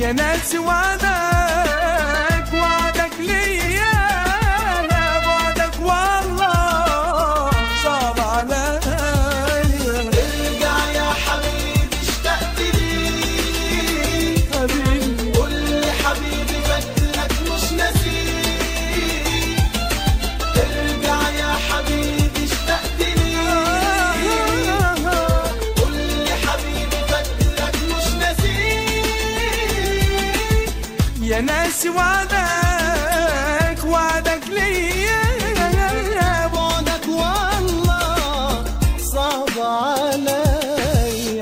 يا ناس وعدك وعدك ليا بعدك والله صعب عليا ارجع يا حبيبي اشتقت ليك حبيبي قول لي حبيبي فاكرك مش ناسيك ارجع يا حبيبي اشتقت ليك قول لي حبيبي فاكرك مش ناسيك يا ناس وعدك وعدك ليا بعدك والله صعب عليا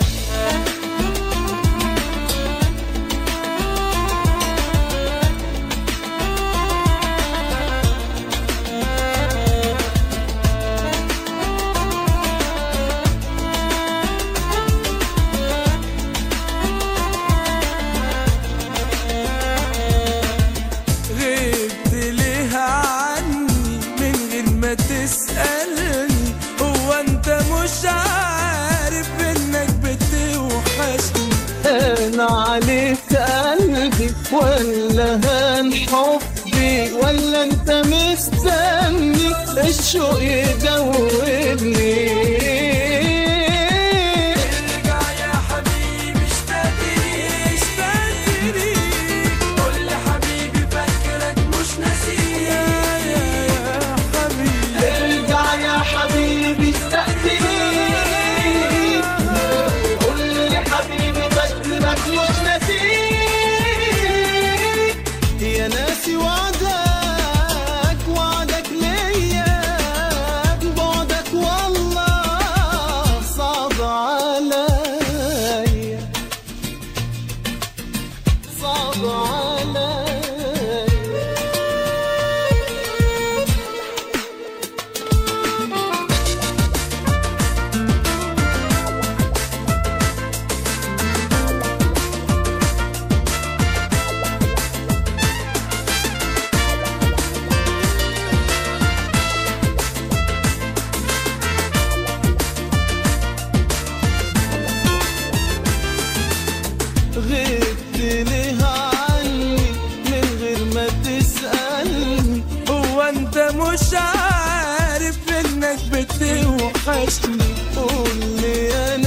غبت ليه عني من غير ما تسألني هو انت مش عارف انك بتوحشني انا عليك قلبي ولا هان حبي ولا انت مستني الشوق يدوبني ارجع يا حبيبي اشتقت ليك اشتقت ليك قول لي حبيبي فاكرك مش ناسيك يا يا يا حبيبي ارجع يا حبيبي استأذني قول لي حبيبي فاكرك مش ناسيك يا ناسي وعدك وعدك ليا بعدك والله صعب عليا صعب عليا غبت ليه عني من غير ما تسألني هو انت مش عارف انك بتوحشني قول لي انا